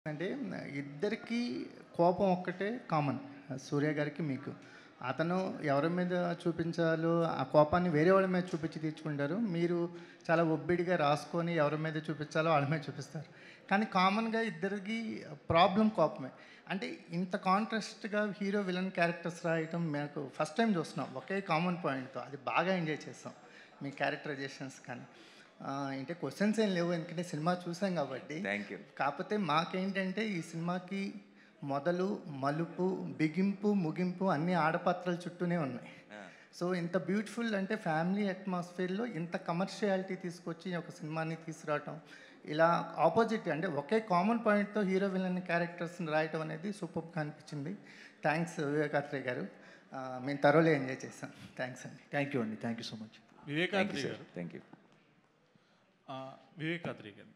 అంటే ఇద్దరికి కోపం ఒక్కటే కామన్ సూర్య గారికి మీకు అతను ఎవరి మీద చూపించాలో ఆ కోపాన్ని వేరే వాళ్ళ మీద చూపించి తీర్చుకుంటారు మీరు చాలా ఒబ్బిడిగా రాసుకొని ఎవరి మీద చూపించాలో వాళ్ళ మీద చూపిస్తారు కానీ కామన్గా ఇద్దరికి ప్రాబ్లం కోపమే అంటే ఇంత కాంట్రాస్ట్గా హీరో విలన్ క్యారెక్టర్స్ రాయటం మాకు ఫస్ట్ టైం చూస్తున్నాం ఒకే కామన్ పాయింట్తో అది బాగా ఎంజాయ్ చేస్తాం మీ క్యారెక్టరైజేషన్స్ కానీ ఆ, అంటే క్వశ్చన్స్ ఏం లేవు ఎందుకంటే సినిమా చూసాం కాబట్టి థ్యాంక్ యూ కాకపోతే మాకేంటంటే ఈ సినిమాకి మొదలు మలుపు బిగింపు ముగింపు అన్ని ఆడపాత్రల చుట్టూనే ఉన్నాయి సో ఇంత బ్యూటిఫుల్ అంటే ఫ్యామిలీ అట్మాస్ఫియర్లో ఇంత కమర్షియాలిటీ తీసుకొచ్చి ఒక సినిమాని తీసుకురావటం ఇలా ఆపోజిట్ అంటే ఒకే కామన్ పాయింట్తో హీరో విలన్ క్యారెక్టర్స్ని రాయటం అనేది సూపర్గా అనిపించింది థ్యాంక్స్ వివేకాత్రేయ గారు ఆ, మేము తరోలే ఎంజాయ్ చేసాం థ్యాంక్స్ అండి థ్యాంక్ యూ అండి thank you so much Vivek Athreya గారు థ్యాంక్ యూ ఆ, వివేకాద్రి గారు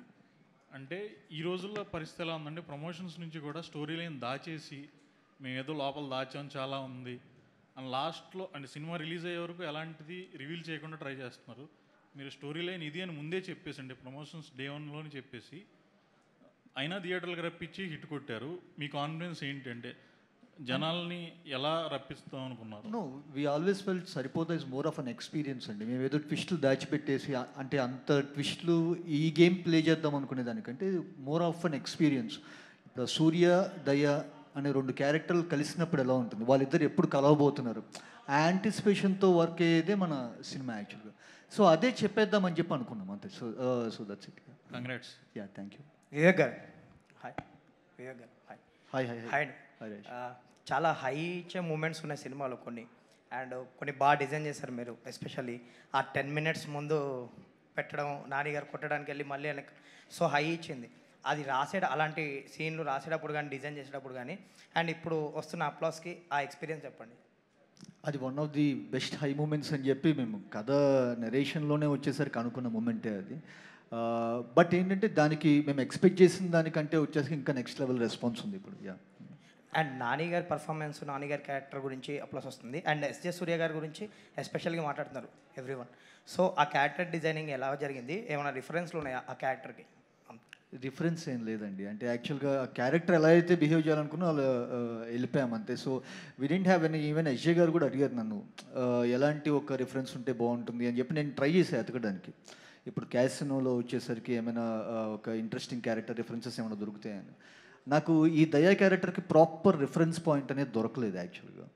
అంటే ఈ రోజుల్లో పరిస్థితి ఎలా ఉందంటే ప్రమోషన్స్ నుంచి కూడా స్టోరీ లైన్ దాచేసి మేము ఏదో లోపల దాచాం చాలా ఉంది అండ్ లాస్ట్లో అంటే సినిమా రిలీజ్ అయ్యే వరకు ఎలాంటిది రివీల్ చేయకుండా ట్రై చేస్తున్నారు మీరు స్టోరీ లైన్ ఇది అని ముందే చెప్పేసి అంటే ప్రమోషన్స్ డే వన్లోనే చెప్పేసి అయినా థియేటర్లకు రప్పించి హిట్ కొట్టారు మీ కాన్ఫిడెన్స్ ఏంటి అంటే జనాల్ని ఎలా రప్పిస్తాం అనుకున్నారు నో వీ ఆల్వేస్ ఫెల్ సరిపోతా is more of an experience అండి మేము ఏదో ట్విస్ట్లు దాచిపెట్టేసి ఆ- అంటే అంత ట్విస్ట్లు ఈ గేమ్ ప్లే చేద్దాం అనుకునే దానికంటే మోర్ ఆఫ్ అన్ ఎక్స్పీరియన్స్ ఇప్పుడు సూర్య దయ అనే రెండు క్యారెక్టర్లు కలిసినప్పుడు ఎలా ఉంటుంది వాళ్ళిద్దరు ఎప్పుడు కలవబోతున్నారు ఆ యాంటిసిపేషన్తో వర్క్ అయ్యేదే మన సినిమా యాక్చువల్గా సో అదే చెప్పేద్దామని చెప్పి అనుకున్నాం అంతే so so that's it congrats yeah thank you Vivek గారు హాయ్ వివేక్ గారు hi hi hi hi hi Rajesh. ఆ, చాలా హై ఇచ్చే మూమెంట్స్ ఉన్నాయి సినిమాలో కొన్ని అండ్ కొన్ని బాగా డిజైన్ చేశారు మీరు ఎస్పెషల్లీ ఆ టెన్ మినిట్స్ ముందు పెట్టడం నాని గారు కొట్టడానికి వెళ్ళి మళ్ళీ వెనక్కి సో హై ఇచ్చింది అది రాసేట అలాంటి సీన్లు రాసేటప్పుడు కానీ డిజైన్ చేసేటప్పుడు కానీ అండ్ ఇప్పుడు వస్తున్న అప్లాస్కి ఆ ఎక్స్పీరియన్స్ చెప్పండి అది one of the best high moments అని చెప్పి మేము కథ నరేషన్లోనే వచ్చేసరికి అనుకున్న మూమెంటే అది బట్ ఏంటంటే దానికి మేము ఎక్స్పెక్ట్ చేసిన దానికంటే వచ్చేసరికి ఇంకా నెక్స్ట్ లెవెల్ రెస్పాన్స్ ఉంది ఇప్పుడు యా అండ్ నాని గారి పర్ఫార్మెన్స్ నాని గారి క్యారెక్టర్ గురించి అప్లాస్ వస్తుంది అండ్ ఎస్జే సూర్య గారి గురించి ఎస్పెషల్గా మాట్లాడుతున్నారు ఎవ్రీ వన్ సో ఆ క్యారెక్టర్ డిజైనింగ్ ఎలా జరిగింది ఏమైనా రిఫరెన్స్లు ఉన్నాయా ఆ క్యారెక్టర్కి రిఫరెన్స్ ఏం లేదండి అంటే యాక్చువల్గా క్యారెక్టర్ ఎలా అయితే బిహేవ్ చేయాలనుకున్నా అలా ఆ, వెళ్ళిపోయాం అంతే so we didn't have any even Ajay గారు కూడా అడిగారు నన్ను ఆ, ఎలాంటి ఒక రిఫరెన్స్ ఉంటే బాగుంటుంది అని చెప్పి నేను ట్రై చేశాను ఎతకడానికి ఇప్పుడు క్యాసినోలో వచ్చేసరికి ఏమైనా ఆ, ఒక ఇంట్రెస్టింగ్ క్యారెక్టర్ రిఫరెన్సెస్ ఏమైనా దొరుకుతాయని నాకు ఈ దయా క్యారెక్టర్కి ప్రాపర్ రిఫరెన్స్ పాయింట్ అనేది దొరకలేదు యాక్చువల్గా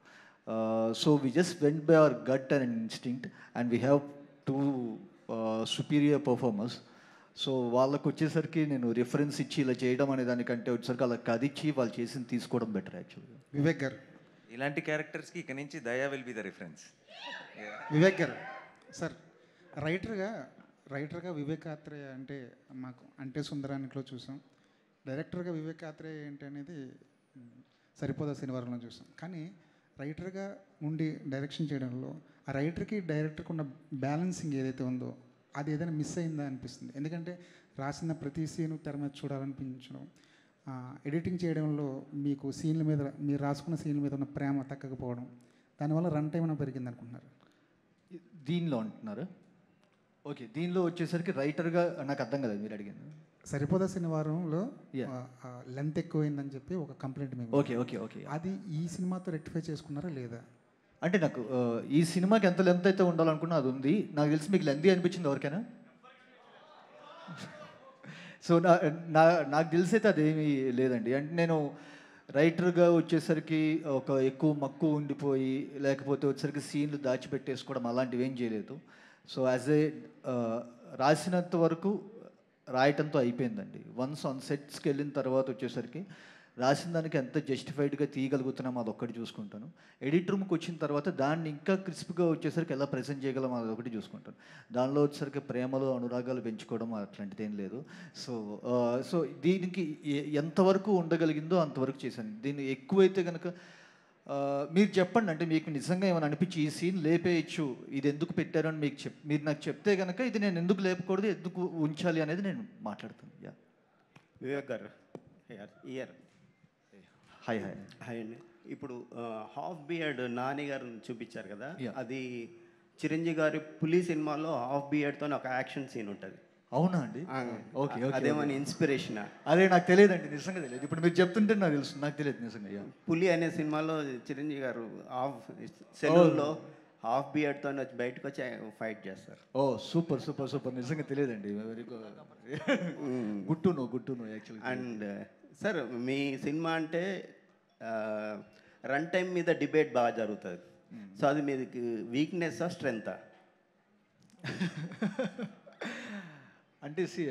so we just went by our gut and instinct and we have two superior performers so వాళ్ళకు వచ్చేసరికి నేను రిఫరెన్స్ ఇచ్చి ఇలా చేయడం అనే దానికంటే వచ్చేసరికి అలా కదిచ్చి వాళ్ళు చేసింది తీసుకోవడం బెటర్ యాక్చువల్గా వివేక్ గారు ఇలాంటి క్యారెక్టర్స్కి ఇక నుంచి Daya will be the reference Vivek garu sir రైటర్గా రైటర్గా వివేక్ ఆత్రేయ అంటే మాకు అంటే సుందరానికిలో చూసాం డైరెక్టర్గా వివేక్ ఆత్రేయ ఏంటి అనేది మ్, సరిపోదా శనివారంలో చూసాం కానీ రైటర్గా ఉండి డైరెక్షన్ చేయడంలో ఆ రైటర్కి డైరెక్టర్కి ఉన్న బ్యాలెన్సింగ్ ఏదైతే ఉందో అది ఏదైనా మిస్ అయిందా అనిపిస్తుంది ఎందుకంటే రాసిన ప్రతి సీను తెర మీద చూడాలనిపించడం ఆ, ఎడిటింగ్ చేయడంలో మీకు సీన్ల మీద మీరు రాసుకున్న సీన్ల మీద ఉన్న ప్రేమ తగ్గకపోవడం దానివల్ల రన్ టైం ఏమైనా పెరిగింది అనుకుంటున్నారు దీనిలో అంటున్నారు ఓకే దీనిలో వచ్చేసరికి రైటర్గా నాకు అర్థం కదా మీరు అడిగింది సరిపోదా శనివారంలో Yeah. లెంత్ ఎక్కువైందని చెప్పి ఒక కంప్లైంట్ మేము ఓకే ఓకే ఓకే అది ఈ సినిమాతో రెక్టిఫై చేసుకున్నారా లేదా అంటే నాకు ఆ, ఈ సినిమాకి ఎంత లెంత్ అయితే ఉండాలనుకున్నా అది ఉంది నాకు తెలిసి మీకు లెంత్ అనిపించింది ఎవరికైనా సో నా నా నాకు తెలిసి అయితే అదేమీ లేదండి అంటే నేను రైటర్గా వచ్చేసరికి ఒక ఎక్కువ మక్కువ ఉండిపోయి లేకపోతే వచ్చేసరికి సీన్లు దాచిపెట్టేసుకోవడం అలాంటివి ఏం చేయలేదు సో యాజ్ ఏ రాసినంత వరకు రాయటంతో అయిపోయిందండి వన్స్ ఆన్ సెట్స్కి వెళ్ళిన తర్వాత వచ్చేసరికి రాసిన దానికి ఎంత జస్టిఫైడ్గా తీయగలుగుతున్నాం అది ఒక్కటి చూసుకుంటాను ఎడిట్ రూమ్కి వచ్చిన తర్వాత దాన్ని ఇంకా క్రిస్ప్గా వచ్చేసరికి ఎలా ప్రజెంట్ చేయగలం అది ఒకటి చూసుకుంటాను దానిలో వచ్చేసరికి ప్రేమలు అనురాగాలు పెంచుకోవడం అట్లాంటిది ఏం లేదు సో ఆ, సో దీనికి ఎ- ఎంతవరకు ఉండగలిగిందో అంతవరకు చేశాను దీన్ని ఎక్కువైతే కనుక ఆ, మీరు చెప్పండి అంటే మీకు నిజంగా ఏమైనా అనిపించి ఈ సీన్ లేపేయచ్చు ఇది ఎందుకు పెట్టారు అని మీకు చెప్ మీరు నాకు చెప్తే కనుక ఇది నేను ఎందుకు లేపకూడదు ఎందుకు ఉంచాలి అనేది నేను మాట్లాడతాను యా వివేక్ గారు ఇయర్ ఇయర్ హాయ్ హాయ్ హాయ్ అండి ఇప్పుడు హాఫ్ బియర్డ్ నాని గారిని చూపించారు కదా Yeah. అది చిరంజీవి గారి పులి సినిమాలో హాఫ్ బియర్డ్తో ఒక యాక్షన్ సీన్ ఉంటుంది అవునా అండి ఆ, ఓకే ఓకే అదేమని ఇన్స్పిరేషన్ అదే నాకు తెలియదండి నిజంగా తెలియదు ఇప్పుడు మీరు చెప్తుంటే నాకు తెలుసు నాకు తెలియదు నిజంగా యా. పులి అనే సినిమాలో చిరంజీవి గారు హాఫ్ సెలవుల్లో హాఫ్ బియర్డ్తో వచ్చి బయటకు వచ్చి ఫైట్ చేస్తారు ఓ సూపర్ సూపర్ సూపర్ నిజంగా తెలియదండి very good to know good to know actually and sir మీ సినిమా అంటే రన్ టైం మీద డిబేట్ బాగా జరుగుతుంది సో అది మీది వీక్నెస్ స్ట్రెంగ్తా అంటే సి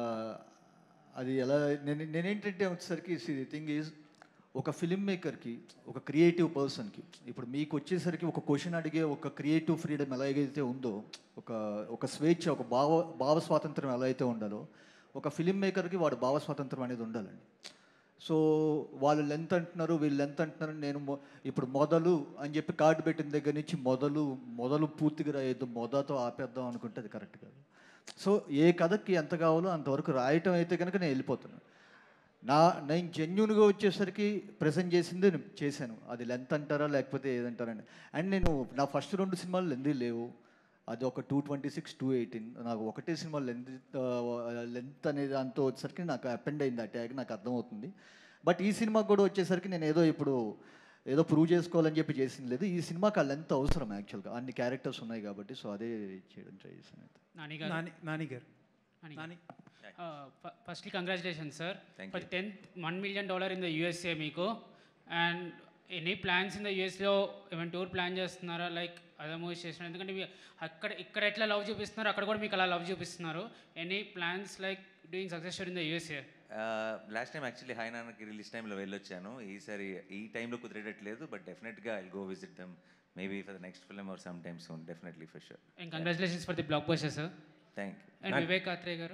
అది ఎలా నేను నేనేంటంటే వచ్చేసరికి సి థింగ్ ఈజ్ ఒక ఫిల్మ్ మేకర్కి ఒక క్రియేటివ్ పర్సన్కి ఇప్పుడు మీకు వచ్చేసరికి ఒక క్వశ్చన్ అడిగే ఒక క్రియేటివ్ ఫ్రీడమ్ ఎలాగైతే ఉందో ఒక ఒక స్వేచ్ఛ ఒక భావ భావ స్వాతంత్రం ఎలా అయితే ఉండాలో ఒక ఫిల్మ్ మేకర్కి వాడు భావ స్వాతంత్రం అనేది ఉండాలండి సో వాళ్ళు లెంత్ అంటున్నారు వీళ్ళు లెంత్ అంటున్నారు నేను మొ- ఇప్పుడు మొదలు అని చెప్పి కార్డు పెట్టిన దగ్గర నుంచి మొదలు మొదలు పూర్తిగా రాయొద్దు మొదతో ఆపేద్దాం అనుకుంటే అది కరెక్ట్ కాదు సో ఏ కథకి ఎంత కావాలో అంతవరకు రాయటం అయితే కనుక నేను వెళ్ళిపోతున్నాను నా నేను జెన్యున్గా వచ్చేసరికి ప్రజెంట్ చేసిందే నేను చేశాను అది లెంత్ అంటారా లేకపోతే ఏదంటారండి అండ్ నేను నా ఫస్ట్ రెండు సినిమాలు లెంత్ లేవు అది ఒక two twenty six two eighteen నాకు ఒకటే సినిమా లెంత్ లెంత్ అనేది అంతా వచ్చేసరికి నాకు అపెండ్ అయింది ఆ ట్యాగ్ నాకు అర్థమవుతుంది బట్ ఈ సినిమాకి కూడా వచ్చేసరికి నేను ఏదో ఇప్పుడు ఏదో ప్రూవ్ చేసుకోవాలని చెప్పి చేసింది లేదు ఈ సినిమాకి ఆ లెంత్ అవసరం యాక్చువల్గా అన్ని క్యారెక్టర్స్ ఉన్నాయి కాబట్టి సో అదే చేయడం ట్రై చేశాను అయితే Nani garu Nani Nani garu Nani Nani firstly congratulation sir Thank for tenth one million dollar in the USA మీకు and any plans in the యూఎస్లో ఏమైనా టూర్ ప్లాన్ చేస్తున్నారా లైక్ అదే మూవీస్ చేస్తున్నారు ఎందుకంటే మీ అక్కడ ఇక్కడ ఎట్లా లవ్ చూపిస్తున్నారు అక్కడ కూడా మీకు అలా లవ్ చూపిస్తున్నారు any plans like doing success in the USA last time actually hi నాన్నకి రిలీజ్ టైంలో వెళ్ళొచ్చాను ఈసారి ఈ టైంలో కుదిరేటట్లేదు బట్ డెఫినెట్గా I go visit them maybe for the next film or some time soon definitely for sure and congratulations for the blockbuster sir thank and Vivek Athreya garu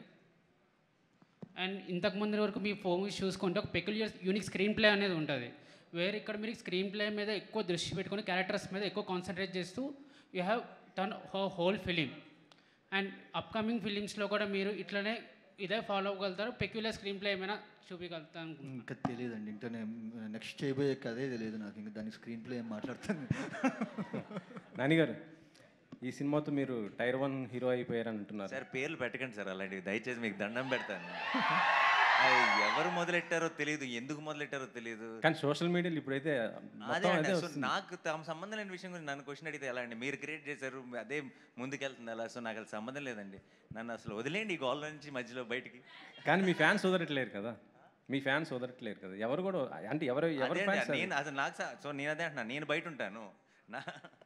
and ఇంతకు ముందు వరకు మీ ఫోన్స్ చూసుకుంటే ఒక పెక్యులియర్ యూనిక్ స్క్రీన్ ప్లే అనేది ఉంటుంది వేరే ఇక్కడ మీరు స్క్రీన్ ప్లే మీద ఎక్కువ దృష్టి పెట్టుకొని క్యారెక్టర్స్ మీద ఎక్కువ కాన్సన్ట్రేట్ చేస్తూ you have turn whole film and upcoming ఫిలిమ్స్లో కూడా మీరు ఇట్లనే ఇదే ఫాలో అవ్వగలుగుతారు పెక్యులర్ స్క్రీన్ ప్లే ఏమైనా చూపించగలుగుతారు అనుకుంటున్నాను ఇంకా తెలియదండి ఇంకా నేను నెక్స్ట్ చేయబోయే కదే తెలియదు నాకు ఇంకా దాని స్క్రీన్ ప్లే ఏం మాట్లాడతాను నానిగారు ఈ సినిమాతో మీరు టైర్ వన్ హీరో అయిపోయారని అంటున్నారు సార్ పేర్లు పెట్టకండి సార్ అలాంటివి దయచేసి మీకు దండం పెడతాను అవి ఎవరు మొదలెట్టారో తెలియదు ఎందుకు మొదలెట్టారో తెలియదు కానీ సోషల్ మీడియాలో ఇప్పుడైతే అదే మొత్తం అండి అదే సో వస్తుంది నాకు తమ సంబంధం లేని విషయం గురించి నన్ను క్వశ్చన్ అడిగితే ఎలా అండి మీరు క్రియేట్ చేశారు అదే ముందుకెళ్తుంది అలా సో నాకు అది సంబంధం లేదండి నన్ను అసలు వదిలేండి ఈ గోల్ నుంచి మధ్యలో బయటికి కానీ మీ ఫ్యాన్స్ వదలట్లేరు కదా మీ ఫ్యాన్స్ వదలట్లేరు కదా ఎవరు కూడా అంటే ఎవరు ఎవరు అదే అండి, ఫ్యాన్స్ నేను అసలు నాకు స- సో నేను అదే అంటున్నా నేను బయట ఉంటాను నా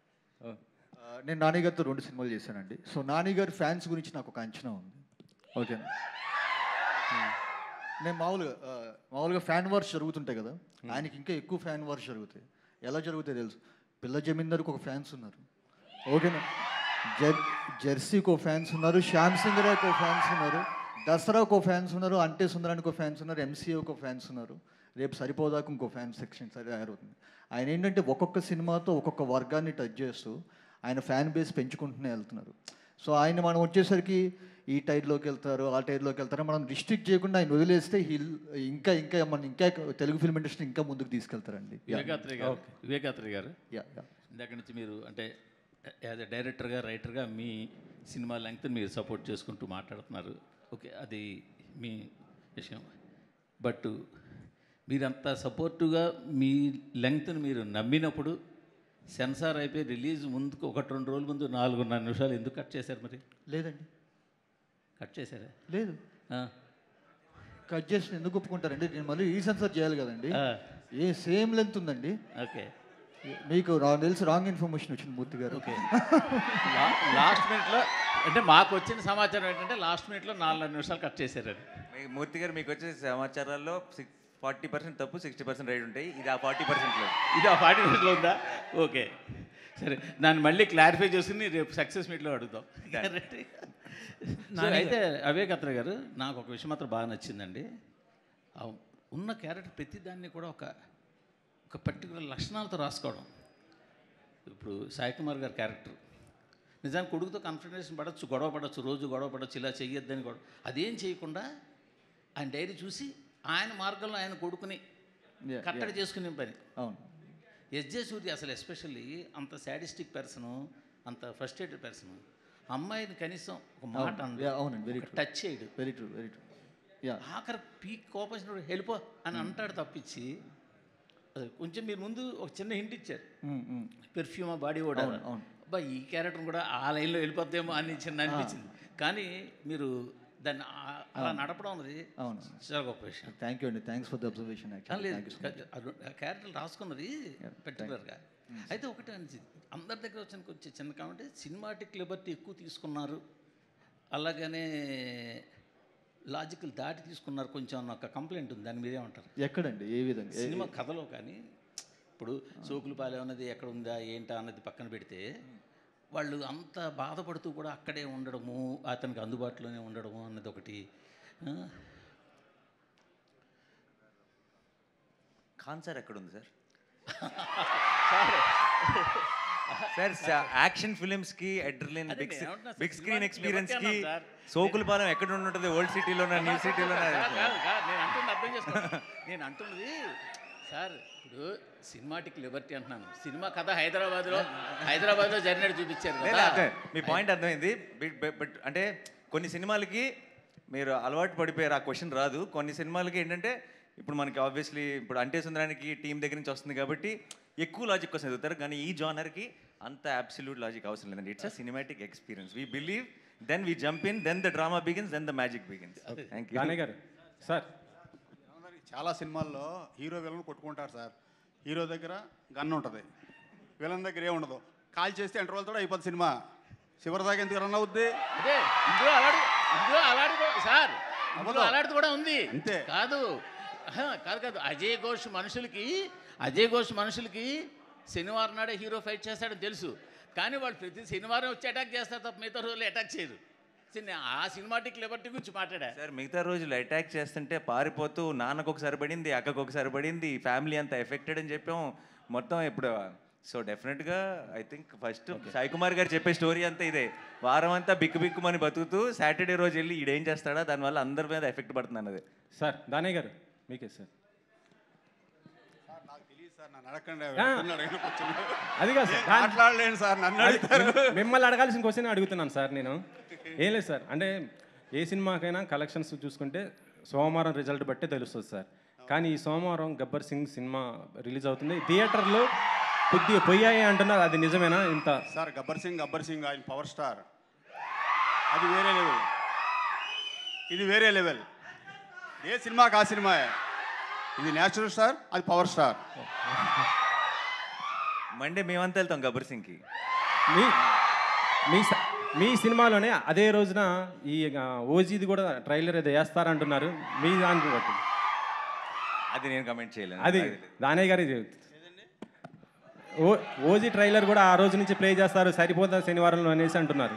ఆ, నేను నానిగారితో రెండు సినిమాలు చేశానండి సో నానిగారి ఫ్యాన్స్ గురించి నాకు ఒక అంచనా ఉంది ఓకేనా నేను మామూలుగా ఆ, మామూలుగా ఫ్యాన్ వార్స్ జరుగుతుంటాయి కదా ఆయనకి ఇంకా ఎక్కువ ఫ్యాన్ వార్స్ జరుగుతాయి ఎలా జరుగుతాయి తెలుసు పిల్ల జమీందార్కి ఒక ఫ్యాన్స్ ఉన్నారు ఓకేనా జర్ జెర్సీకి ఒక ఫ్యాన్స్ ఉన్నారు శ్యామ్ సింగ్ రాయ్కి ఒక ఫ్యాన్స్ ఉన్నారు దసరాకు ఒక ఫ్యాన్స్ ఉన్నారు అంటే సుందరానికి ఒక ఫ్యాన్స్ ఉన్నారు ఎంసీఏకి ఒక ఫ్యాన్స్ ఉన్నారు రేపు సరిపోదాక ఇంకో ఫ్యాన్ సెక్షన్ సరి తయారవుతుంది ఆయన ఏంటంటే ఒక్కొక్క సినిమాతో ఒక్కొక్క వర్గాన్ని టచ్ చేస్తూ ఆయన ఫ్యాన్ బేస్ పెంచుకుంటూనే వెళ్తున్నారు సో ఆయన మనం వచ్చేసరికి ఈ టైర్లోకి వెళ్తారు ఆ టైర్లోకి వెళ్తారు మనం రిస్ట్రిక్ట్ చేయకుండా ఆయన వదిలేస్తే హిల్ ఇంకా ఇంకా మన ఇంకా తెలుగు ఫిల్మ్ ఇండస్ట్రీ ఇంకా ముందుకు తీసుకెళ్తారండి వివేకాత్రి గారు వివేకాత్రి గారు యా యా ఇందాక నుంచి మీరు అంటే యాజ్ ఎ డైరెక్టర్గా రైటర్గా మీ సినిమా లెంగ్త్ మీరు సపోర్ట్ చేసుకుంటూ మాట్లాడుతున్నారు ఓకే అది మీ విషయం బట్ మీరంత సపోర్టుగా మీ లెంగ్త్ని మీరు నమ్మినప్పుడు సెన్సార్ అయిపోయి రిలీజ్ ముందుకు ఒకటి రెండు రోజుల ముందు నాలుగున్నర నిమిషాలు ఎందుకు కట్ చేశారు మరి లేదండి కట్ చేశారా లేదు ఆ. కట్ చేసి ఎందుకు ఒప్పుకుంటారండి నేను మళ్ళీ రీసెన్సర్ చేయాలి కదండి ఆ. ఏ సేమ్ లెంత్ ఉందండి ఓకే మీకు నాకు తెలిసి రాంగ్ ఇన్ఫర్మేషన్ వచ్చింది మూర్తి గారు ఓకే లా- లాస్ట్ మినిట్లో అంటే మాకు వచ్చిన సమాచారం ఏంటంటే లాస్ట్ మినిట్లో నాలుగు నిమిషాలు కట్ చేశారని మీ మూర్తి గారు మీకు వచ్చే సమాచారాల్లో సిక్స్ ఫార్టీ పర్సెంట్ తప్పు సిక్స్టీ పర్సెంట్ రైట్ ఉంటాయి ఇది ఆ ఫార్టీ పర్సెంట్లో ఇది ఆ ఫార్టీ మినిట్లో ఉందా ఓకే సరే దాన్ని మళ్ళీ క్లారిఫై చేసుకుని రేపు సక్సెస్ మీట్లో అడుగుతాం సో అయితే అవేక్ అత్ర గారు నాకు ఒక విషయం మాత్రం బాగా నచ్చిందండి ఆ ఉన్న క్యారెక్టర్ ప్రతి దాన్ని కూడా ఒక ఒక పర్టికులర్ లక్షణాలతో రాసుకోవడం ఇప్పుడు సాయి కుమార్ గారి క్యారెక్టర్ నిజానికి కొడుకుతో కన్ఫర్మేషన్ పడవచ్చు గొడవ పడవచ్చు రోజు గొడవ పడవచ్చు ఇలా చెయ్యొద్దని గొడవ అదేం చేయకుండా ఆయన డైరీ చూసి ఆయన మార్గంలో ఆయన కొడుకుని Yeah, కట్టడి చేసుకునే పని అవును ఎస్జే సూర్య అసలు ఎస్పెషల్లీ అంత సాడిస్టిక్ పర్సన్ అంత ఫ్రస్ట్రేటెడ్ పర్సన్ అమ్మాయిని కనీసం ఒక మాట అవును. అనడు. Yeah, అవునండి వెరీ ఒక ట్రూ టచ్ చేయడు very true very true yeah ఆఖరి పీక్ కోపం వచ్చినప్పుడు వెళ్ళిపో అని అంటాడు తప్పించి అది కొంచెం మీరు ముందు ఒక చిన్న హింట్ ఇచ్చారు పెర్ఫ్యూమ్ బాడీ కూడా అవును, అవును. అబ్బా ఈ క్యారెక్టర్ కూడా ఆ లైన్లో వెళ్ళిపోద్దేమో అని చిన్న అనిపించింది కానీ మీరు దాన్ని ఆ- అలా అవును. నడపడం అనేది అవును చాలా గొప్ప విషయం థ్యాంక్ యూ అండి థ్యాంక్స్ ఫర్ ద అబ్జర్వేషన్ కానీ లేదు థ్యాంక్ యూ సో మచ్ ఆ క్యారెక్టర్ రాసుకున్నది పర్టికులర్గా అయితే ఒకటే అనిచింది అందరి దగ్గర వచ్చిన కొంచెం చిన్న కామెంట్ సినిమాటిక్ లిబర్టీ ఎక్కువ తీసుకున్నారు అలాగనే లాజికల్ దాటి తీసుకున్నారు కొంచెం అన్న ఒక కంప్లైంట్ ఉంది దాని మీరేమంటారు ఎక్కడండి ఏ విధంగా ఏ- సినిమా కథలో కానీ ఇప్పుడు సోకులపాలెం అన్నది ఎక్కడ ఉందా ఏంటా అన్నది పక్కన పెడితే వాళ్ళు అంత బాధపడుతూ కూడా అక్కడే ఉండడము అతనికి అందుబాటులోనే ఉండడము అన్నది ఒకటి ఆ, ఖాన్ సార్ ఎక్కడ ఉంది సార్ సార్ యాక్షన్ ఫిలిమ్స్ కి అడ్రలిన్ అదే బిగ్ నేను ఏమంటున్నా sir, big screen cinematic experience కి liberty అన్నాను సార్. సోకులపాలెం ఎక్కడ ఉంటుంది ఓల్డ్ సిటీలోనా న్యూ సిటీలోనా కాదు, కాదు, కాదు, నేను అంటుంది అర్థం చేసుకో నేను అంటున్నది సార్ ఇప్పుడు సినిమాటిక్ లిబర్టీ అంటున్నాను సినిమా కథ హైదరాబాద్లో హైదరాబాద్లో జరిగినట్టు చూపించారు లేదా కదా అర్థం మీ పాయింట్ అర్థమైంది బట్ అంటే కొన్ని సినిమాలకి మీరు అలవాటు పడిపోయారు ఆ క్వశ్చన్ రాదు కొన్ని సినిమాలకి ఏంటంటే ఇప్పుడు మనకి ఆబ్వియస్లీ ఇప్పుడు అంటే సుందరానికి టీం దగ్గర నుంచి వస్తుంది కాబట్టి ఎక్కువ లాజిక్ కోసం చదువుతారు కానీ ఈ జానర్కి అంత అబ్సల్యూట్ లాజిక్ అవసరం లేదండి it's a cinematic experience we believe then we jump in then the drama begins then the magic begins thank Danayya you garu sir చాలా సినిమాల్లో హీరో విలన్ కొట్టుకుంటారు సార్ హీరో దగ్గర గన్ ఉంటుంది విలన్ దగ్గర ఏముండదు కాల్ చేస్తే ఎంటర్ వాళ్ళతో అయిపోతుంది సినిమా చివరి దాకా ఎందుకు రన్ అవుద్ది అదే ఇందులో అలాంటి ఇందులో అలాంటి కూడా- సార్ ఇందులో అవ్వదు. అలాంటిది కూడా ఉంది అంతే. కాదు ఆహా, కాదు కాదు అజయ్ ఘోష్ మనుషులకి అజయ్ ఘోష్ మనుషులకి శనివారం నాడే హీరో ఫైట్ చేస్తాడని తెలుసు కానీ వాళ్ళు ప్రతి శనివారం వచ్చి అటాక్ చేస్తారు తప్ప మిగతా రోజులు అటాక్ చేయరు చిన్న ఆ సినిమాటిక్ లిబర్టీ గురించి మాట్లాడా సార్ మిగతా రోజులు అటాక్ చేస్తుంటే పారిపోతూ నాన్నకు ఒకసారి పడింది అక్కకు ఒకసారి పడింది ఫ్యామిలీ అంతా ఎఫెక్టెడ్ అని చెప్పాం మొత్తం ఇప్పుడు సో డెఫినెట్గా I think first Sai Kumar garu చెప్పే స్టోరీ అంతా ఇదే వారం అంతా బిక్కు బిక్కుమని బతుకుతూ సాటర్డే రోజు వెళ్ళి ఈడేం చేస్తాడా దానివల్ల అందరి మీద ఎఫెక్ట్ పడుతుంది అన్నది సార్ దానయ్య గారు మీకే సార్ నాకు తెలియదు సార్ నన్ను అడగండి ఆ. ఎవరిని అడగను కూర్చుని. అది కాదు సార్ నేను దాని- మాట్లాడలేను సార్ నన్ను అది అడుగుతారు మిమ్- మిమ్మల్ని అడగాల్సిన క్వశ్చన్ అడుగుతున్నాను సార్ నేను ఏం లేదు సార్ అంటే ఏ సినిమాకైనా కలెక్షన్స్ చూసుకుంటే సోమవారం రిజల్ట్ బట్టే తెలుస్తుంది సార్ కానీ ఈ సోమవారం గబ్బర్ సింగ్ సినిమా రిలీజ్ అవుతుంది థియేటర్లో కొద్దిగా పొయ్యాయి అంటున్నారు అది నిజమేనా ఇంత సార్ గబ్బర్ సింగ్ గబ్బర్ సింగ్ ఆయన పవర్ స్టార్ అది వేరే లెవెల్ ఇది వేరే లెవెల్ ఏ సినిమాకి ఆ సినిమా ఇది నేచురల్ స్టార్ అది పవర్ స్టార్ మండే మేమంతా వెళ్తాం గబ్బర్ సింగ్కి మీ మీ స- మీ సినిమాలోనే అదే రోజున ఈ ఆ, ఓజీది కూడా ట్రైలర్ ఏదో వేస్తారంటున్నారు మీ దానికి బట్టి అది నేను కమెంట్ చేయలేను అది నాకు తెలియదు. దానయ్య గారి ఓ ఓజీ ట్రైలర్ కూడా ఆ రోజు నుంచి ప్లే చేస్తారు సరిపోతా శనివారంలో అనేసి అంటున్నారు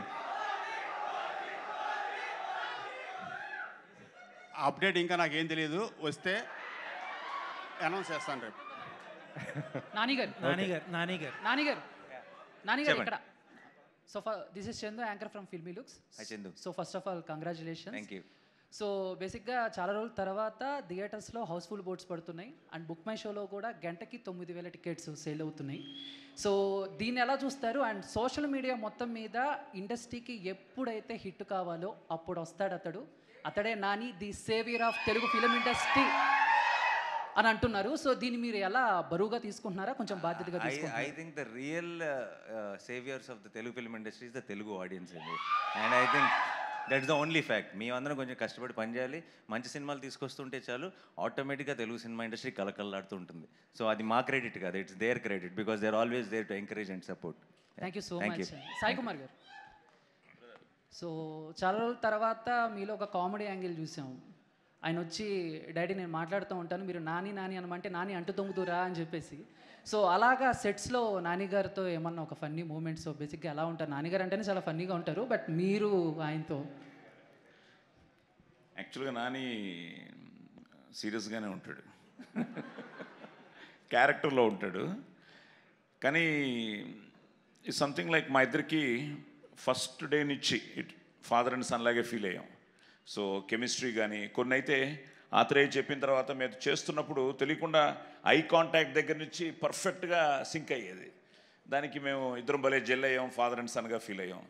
అప్డేట్ ఇంకా నాకేం తెలియదు వస్తే అనౌన్స్ చేస్తాను రేపు నాని గారు నాని గారు నాని గారు నాని గారు నాని గారు చెప్పండి. ఇక్కడ so this is Chandu anchor from Filmy Looks Hi, Chandu. So first of all congratulation Thank you. So బేసిక్గా చాలా రోజుల తర్వాత థియేటర్స్లో హౌస్ఫుల్ బోర్డ్స్ పడుతున్నాయి అండ్ బుక్ మై షోలో కూడా గంటకి తొమ్మిది వేల టికెట్స్ సేల్ అవుతున్నాయి సో దీన్ని ఎలా చూస్తారు అండ్ సోషల్ మీడియా మొత్తం మీద ఇండస్ట్రీకి ఎప్పుడైతే హిట్ కావాలో అప్పుడు వస్తాడు అతడు అతడే Nani the saviour of Telugu film industry అని అంటున్నారు సో దీన్ని మీరు ఎలా బరువుగా తీసుకుంటున్నారా కొంచెం బాధ్యతగా ఐ ఐ తీసుకుంటున్నారా think the real saviours of the Telugu film industry is the Telugu audience అండి and I think that's the only fact మేమందరం కొంచెం కష్టపడి పనిచేయాలి మంచి సినిమాలు తీసుకొస్తుంటే చాలు ఆటోమేటిక్గా తెలుగు సినిమా ఇండస్ట్రీ కలకల్లాడుతూ ఉంటుంది సో అది మా క్రెడిట్ కాదు it's their credit because they're always there to encourage and support thank you so much Sai Kumar garu so చాలా రోజుల తర్వాత మీలో ఒక కామెడీ యాంగిల్ చూసాం ఆయన వచ్చి డాడీ నేను మాట్లాడుతూ ఉంటాను మీరు నాని నాని అనమంటే నాని అంటు తొంగుతురా అని చెప్పేసి సో అలాగా సెట్స్లో నాని గారితో ఏమన్నా ఒక ఫన్నీ మూమెంట్స్ బేసిక్గా ఎలా ఉంటారు నాన్నగారు అంటేనే చాలా ఫన్నీగా ఉంటారు బట్ మీరు ఆయనతో యాక్చువల్గా నాని సీరియస్గానే ఉంటాడు క్యారెక్టర్లో ఉంటాడు కానీ ఇట్స్ సంథింగ్ లైక్ మా ఇద్దరికి ఫస్ట్ డే నుంచి ఇట్ ఫాదర్ అండ్ సన్ లాగే ఫీల్ అయ్యాం సో కెమిస్ట్రీ కానీ కొన్ని అయితే ఆత్రేయ చెప్పిన తర్వాత మేము చేస్తున్నప్పుడు తెలియకుండా ఐ కాంటాక్ట్ దగ్గర నుంచి పర్ఫెక్ట్గా సింక్ అయ్యేది దానికి మేము ఇద్దరం భలే జెల్ అయ్యాం ఫాదర్ అండ్ సన్గా ఫీల్ అయ్యాం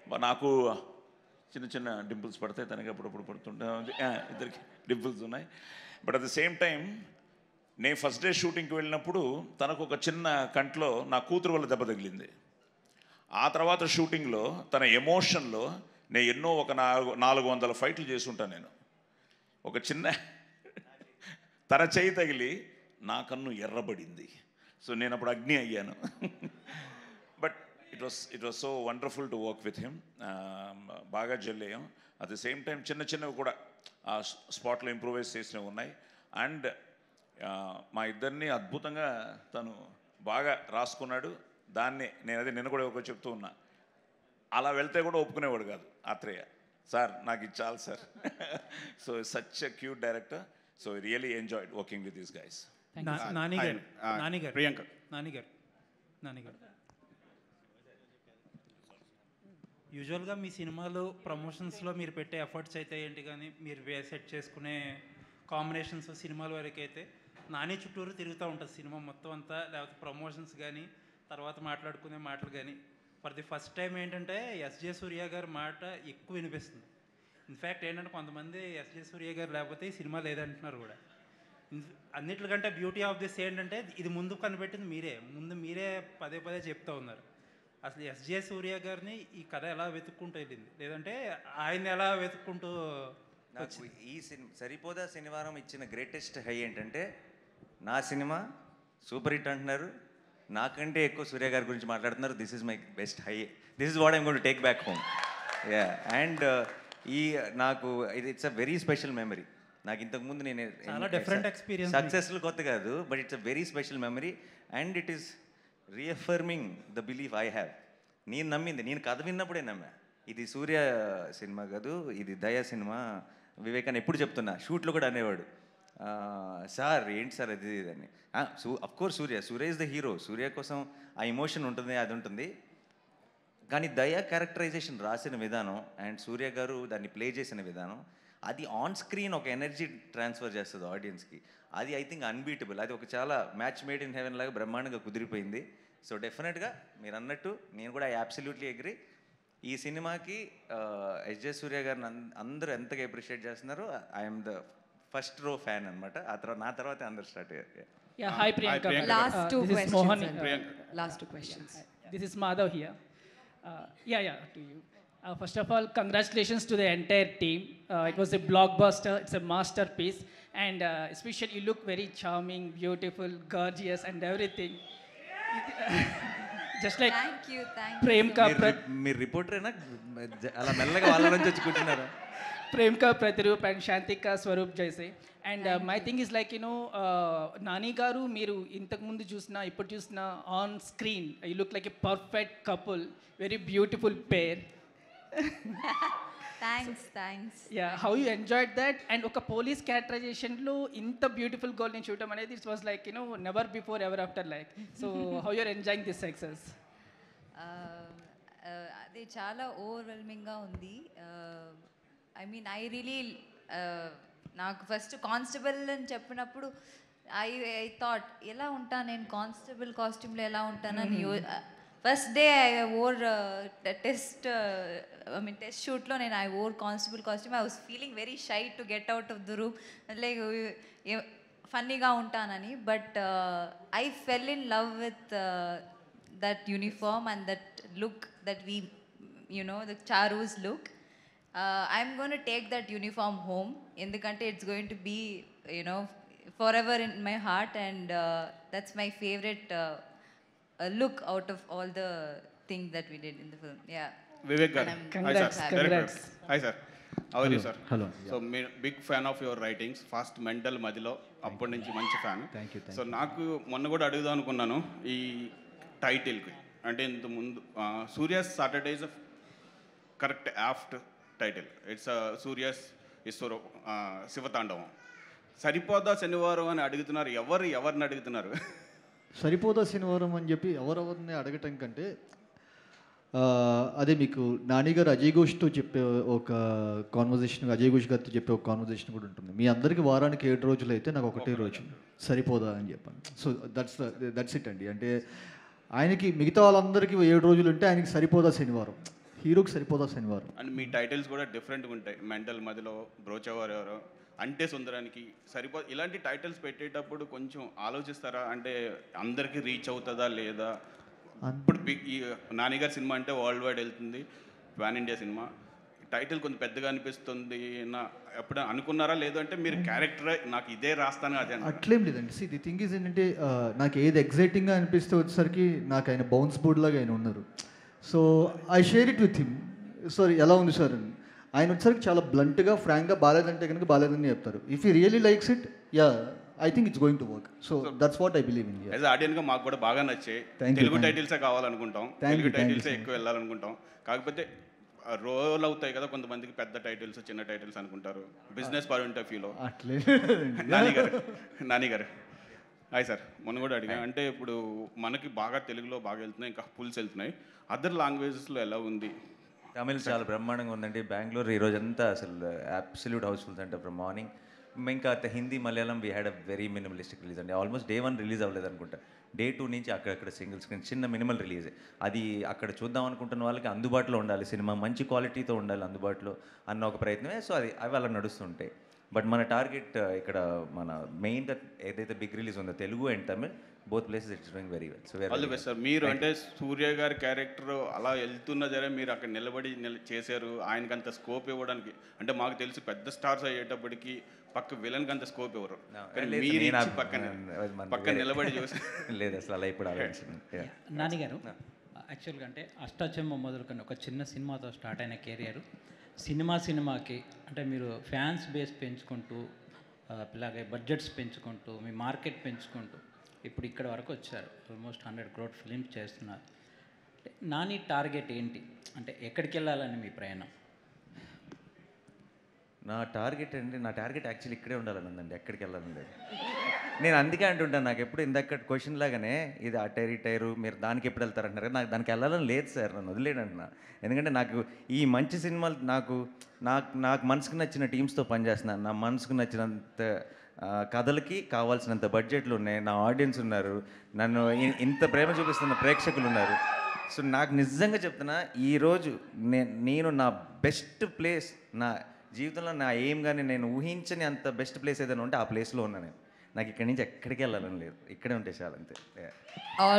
బ- నాకు చిన్న చిన్న డింపుల్స్ పడతాయి తనకి అప్పుడప్పుడు పడుతుంటాయి ఆ, ఇద్దరికి డింపుల్స్ ఉన్నాయి but at the same time నేను ఫస్ట్ డే షూటింగ్కి వెళ్ళినప్పుడు తనకు ఒక చిన్న కంట్లో నా కూతురు వల్ల దెబ్బ తగిలింది ఆ తర్వాత షూటింగ్లో తన ఎమోషన్లో నేను ఎన్నో ఒక నాలుగు నాలుగు వందల ఫైట్లు చేసుంటాను నేను ఒక చిన్న తన చేయి తగిలి నా కన్ను ఎర్రబడింది సో నేను అప్పుడు అగ్ని అయ్యాను but it was it was so wonderful to work with him బాగా జెల్ అయ్యాం అట్ ద సేమ్ టైం చిన్న చిన్నవి కూడా ఆ స్పాట్లో ఇంప్రూవైజ్ చేసినవి ఉన్నాయి అండ్ మా ఇద్దరిని అద్భుతంగా తను బాగా రాసుకున్నాడు దాన్ని నేను అదే నిన్న కూడా ఒక చెప్తూ ఉన్నా అలా వెళ్తే కూడా ఒప్పుకునేవాడు కాదు ఆత్రేయ సార్ నాకు ఇది చాలు sir so such a cute director so really enjoyed working with these guys నా- నాని గారు ఆ, నాని గారు ప్రియాంక. నాని గారు నాని గారు యూజువల్గా మీ సినిమాలో ప్రమోషన్స్లో మీరు పెట్టే ఎఫర్ట్స్ అయితే ఏంటి కానీ మీరు వే సెట్ చేసుకునే కాంబినేషన్స్ సినిమాల వరకు అయితే నాని చుట్టూరు తిరుగుతూ ఉంటుంది సినిమా మొత్తం అంతా లేకపోతే ప్రమోషన్స్ కానీ తర్వాత మాట్లాడుకునే మాటలు కానీ ఫర్ ది ఫస్ట్ టైం ఏంటంటే ఎస్జే సూర్య గారి మాట ఎక్కువ వినిపిస్తుంది ఇన్ఫ్యాక్ట్ ఏంటంటే కొంతమంది ఎస్జే సూర్య గారు లేకపోతే ఈ సినిమా లేదంటున్నారు కూడా ఇన్- అన్నిటికంటే బ్యూటీ ఆఫ్ దిస్ ఏంటంటే ఇది ముందు కనిపెట్టింది మీరే ముందు మీరే పదే పదే చెప్తూ ఉన్నారు అసలు ఎస్జే సూర్య గారిని ఈ కథ ఎలా వెతుక్కుంటూ వెళ్ళింది లేదంటే ఆయన ఎలా వెతుక్కుంటూ నాకు ఈ సినిమా సరిపోదా శనివారం ఇచ్చిన గ్రేటెస్ట్ హై ఏంటంటే నా సినిమా సూపర్ హిట్ అంటున్నారు నాకంటే ఎక్కువ సూర్య గారి గురించి మాట్లాడుతున్నారు this is my best hi this is what I'm gonna take back home yeah and ఈ నాకు ఇది it's a very special memory నాకు ఇంతకుముందు నేను చాలా different experience సక్సెస్ఫుల్ కొత్త కాదు but it's a very special memory and it is reaffirming the belief I have నేను నమ్మింది నేను కథ విన్నప్పుడే నమ్మా ఇది సూర్య సినిమా కాదు ఇది దయా సినిమా వివేకాన్ని ఎప్పుడు చెప్తున్నా షూట్లో కూడా అనేవాడు "ఆ, సార్ ఏంటి సార్ అది ఇది అని so of course Surya Surya is the hero Surya కోసం ఆ ఎమోషన్ ఉంటుంది అది ఉంటుంది కానీ దయా క్యారెక్టరైజేషన్ రాసిన విధానం అండ్ సూర్య గారు దాన్ని ప్లే చేసిన విధానం అది ఆన్ స్క్రీన్ ఒక ఎనర్జీ ట్రాన్స్ఫర్ చేస్తుంది ఆడియన్స్కి అది ఐ థింక్ అన్బీటబుల్ అది ఒక చాలా మ్యాచ్ మేడ్ ఇన్ హెవెన్ లాగా బ్రహ్మాండంగా కుదిరిపోయింది సో డెఫినెట్గా మీరు అన్నట్టు నేను కూడా అబ్సల్యూట్లీ అగ్రి ఈ సినిమాకి ఎస్ జే సూర్య గారిని అన్- అందరూ ఎంతగా అప్రిషియేట్ చేస్తున్నారో I'm the first row fan అనమాట ఆ తర్వాత నా తర్వాత అందరు స్టార్ట్ అయ్యారు Yeah, hi Priyanka. Last Uh, two this is questions. Mohan. and- Uh, Last two questions. This is Madhav here. Uh, yeah, yeah, to you. Uh, first of all, congratulations to the entire team. Uh, it was a blockbuster. It's a masterpiece, and uh, especially you look very charming, beautiful, gorgeous, and everything. Just like Thank you, thank you. Prem ka మీరు రి- మీరు రిపోర్టరేనా అలా మెల్లగా వాళ్ళ నుంచి వచ్చి కూర్చున్నారా प्रेम का प्रतिरूप అండ్ శాంతిక స్వరూప్ జైసే and my thing is like you know Nani garu మీరు ఇంతకు ముందు చూసిన ఇప్పుడు చూసిన on screen you look like a perfect couple very beautiful pair Thanks, thanks. Yeah how you enjoyed that and ఒక పోలీస్ క్యారెక్టరైజేషన్లో ఇంత బ్యూటిఫుల్ గోల్ నేను చూడటం అనేది it's was like you know never before ever after like so how you're enjoying this success Uh, uh, అది చాలా ఓవర్వెల్మింగ్గా ఉంది I mean I really నాకు ఫస్ట్ కానిస్టేబుల్ అని చెప్పినప్పుడు ఐ ఐ థాట్ ఎలా ఉంటాను నేను కానిస్టేబుల్ కాస్ట్యూమ్లో ఎలా ఉంటానని first day I wore test I mean test షూట్లో నేను I wore constable costume I was feeling very shy to get out of the room like ఫన్నీగా ఉంటానని but I fell in love with that uniform and that look that we, you know, the Charu's look. Uh, I'm going to take that uniform home in the country. It's going to be, you know, forever in my heart, and uh, that's my favorite uh, uh, look out of all the things that we did in the film. Yeah. Vivek garu And I'm hi congrats, sir congrats. Hi sir how are you Hello, sir hello. So మీ big fan of your writings first Mental Madhilo అప్పటి నుంచి మంచి fan Thank you, thank so నాకు మొన్న కూడా అడుగుదాం అనుకున్నాను ఈ టైటిల్కి అంటే ఇంత ముందు Surya's Saturdays correct apt title it's Surya's ఈశ్వర శివతాండవం సరిపోదా శనివారం అని అడుగుతున్నారు ఎవరు ఎవరిని అడుగుతున్నారు సరిపోదా శనివారం అని చెప్పి ఎవరెవరిని అడగటం కంటే ఆ, అదే మీకు నానిగారు అజయ్ ఘోష్తో చెప్పే ఒక కాన్వర్జేషన్ అజయ్ ఘోష్ గారితో చెప్పే ఒక కాన్వర్జేషన్ కూడా ఉంటుంది మీ అందరికీ వారానికి ఏడు రోజులు అయితే నాకు ఒకటే రోజు సరిపోదా అని చెప్పాను సో దట్స్ దట్స్ ఇట్ అండి అంటే ఆయనకి మిగతా వాళ్ళందరికీ ఏడు రోజులు ఉంటే ఆయనకి సరిపోదా శనివారం హీరోకి సరిపోదా శనివారం అండ్ మీ టైటిల్స్ కూడా డిఫరెంట్గా ఉంటాయి మెంటల్ మధ్యలో బ్రోచవర్ ఎవరో అంటే సుందరానికి సరిపో ఇలాంటి టైటిల్స్ పెట్టేటప్పుడు కొంచెం ఆలోచిస్తారా అంటే అందరికీ రీచ్ అవుతుందా లేదా ఇప్పుడు బి- ఈ నానిగారి సినిమా అంటే వరల్డ్ వైడ్ వెళ్తుంది పాన్ ఇండియా సినిమా టైటిల్ కొంచెం పెద్దగా అనిపిస్తుంది నా ఎప్పుడు అనుకున్నారా లేదు అంటే మీరు క్యారెక్టర్ నాకు ఇదే రాస్తాను అదే అన్నారా? అట్లేం లేదండి సి ది థింగ్ ఈజ్ ఏంటంటే ఆ, నాకు ఏది ఎగ్జైటింగ్గా అనిపిస్తే వచ్చేసరికి నాకు ఆయన బౌన్స్ బోర్డ్ లాగా ఆయన ఉన్నారు so I share it with him sorry ఎలా ఉంది సార్ అని ఆయన వచ్చేసరికి చాలా బ్లంట్గా ఫ్రాంక్గా బాగాలేదంటే కనుక బాగాలేదని చెప్తారు if you really likes it yeah I think it's going to work so that's what I believe in as ఆడియన్గా మాకు కూడా బాగా నచ్చాయి Thank you, Telugu thank you. టైటిల్సే కావాలనుకుంటాం Thank Telugu you, thank you టైటిల్సే so ఎక్కువ వెళ్ళాలనుకుంటాం కాకపోతే రోల్ అవుతాయి కదా కొంతమందికి పెద్ద టైటిల్స్ చిన్న టైటిల్స్ అనుకుంటారు బిజినెస్ పాయింట్ ఆఫ్ వ్యూలో అట్లే నాని గారు నాని గారు హాయ్ సార్ మొన్న కూడా అడిగా అంటే ఇప్పుడు మనకి బాగా తెలుగులో బాగా వెళ్తున్నాయి ఇంకా పుల్స్ వెళ్తున్నాయి అదర్ లాంగ్వేజెస్లో ఎలా ఉంది తమిళ్ చాలా బ్రహ్మాండంగా ఉందండి బెంగళూరు ఈ రోజంతా అసలు అబ్సల్యూట్ హౌస్ఫుల్స్ అంటే ఫ్రమ్ మార్నింగ్ ఇంకా త- Hindi Malayalam we had a very minimalistic release అండి ఆల్మోస్ట్ డే వన్ రిలీజ్ అవ్వలేదు అనుకుంటా డే టూ నుంచి అక్కడక్కడ సింగిల్ స్క్రీన్ చిన్న మినిమల్ రిలీజ్ అది అక్కడ చూద్దాం అనుకుంటున్న వాళ్ళకి అందుబాటులో ఉండాలి సినిమా మంచి క్వాలిటీతో ఉండాలి అందుబాటులో అన్న ఒక ప్రయత్నమే సో అది అవి అలా నడుస్తుంటాయి బట్ మన టార్గెట్ ఇక్కడ మన మెయిన్గా ఏదైతే బిగ్ రిలీజ్ ఉందో Telugu and Tamil both places it's doing very well so all the best sir మీరు అంటే సూర్య గారి క్యారెక్టర్ అలా వెళ్తున్న సరే మీరు అక్కడ నిలబడి నిల- చేశారు ఆయనకి అంత స్కోప్ ఇవ్వడానికి అంటే మాకు తెలిసి పెద్ద స్టార్స్ అయ్యేటప్పటికి పక్క విలన్కి అంత స్కోప్ ఇవ్వరు కానీ లేదు, మీరు నేను ఇచ్చి ఆ- పక్కన అది మన పక్కన వేరే- నిలబడి చూసి లేదు అసలు అలా ఇప్పుడు ఆలోచించను Yeah. నానిగారు యాక్చువల్గా అంటే అష్టాచమ్మ మొదలుకొని ఒక చిన్న సినిమాతో స్టార్ట్ అయిన కెరియర్ సినిమా సినిమాకి అంటే మీరు ఫ్యాన్స్ బేస్ పెంచుకుంటూ ఆ, ఇలాగే బడ్జెట్స్ పెంచుకుంటూ మీ మార్కెట్ పెంచుకుంటూ ఇప్పుడు ఇక్కడ వరకు వచ్చారు ఆల్మోస్ట్ హండ్రెడ్ క్రోడ్ ఫిలిమ్స్ చేస్తున్నారు అంటే నాని టార్గెట్ ఏంటి అంటే ఎక్కడికి వెళ్ళాలని మీ ప్రయాణం నా టార్గెట్ అండి నా టార్గెట్ యాక్చువల్లీ ఇక్కడే ఉండాలని ఉందండి ఎక్కడికి వెళ్ళాలని లేదు నేను అందుకే అంటుంటాను నాకు ఎప్పుడు ఇందాక క్వశ్చన్ లాగానే ఇది ఆ టైర్ ఈ టైరు మీరు దానికి ఎప్పుడు వెళ్తారంటారు కదా, నాకు దానికి వెళ్ళాలని లేదు సార్ నన్ను వదిలేడు అంటున్నా ఎందుకంటే నాకు ఈ మంచి సినిమాలు నాకు నాకు నాకు మనసుకు నచ్చిన టీమ్స్తో పనిచేస్తున్నాను నా మనసుకు నచ్చినంత ఆ, కథలకి కావాల్సినంత బడ్జెట్లు ఉన్నాయి నా ఆడియన్స్ ఉన్నారు నన్ను ఇ- ఇంత ప్రేమ చూపిస్తున్న ప్రేక్షకులు ఉన్నారు సో నాకు నిజంగా చెప్తున్నా ఈరోజు నే నేను నా బెస్ట్ ప్లేస్ నా జీవితంలో నా ఎయిమ్ కానీ నేను ఊహించని అంత బెస్ట్ ప్లేస్ ఏదైనా ఉంటే ఆ ప్లేస్లో ఉన్నా నేను నాకు ఇక్కడి నుంచి ఎక్కడికి వెళ్ళాలని లేదు ఇక్కడే ఉంటే చాలు అంతే Yeah.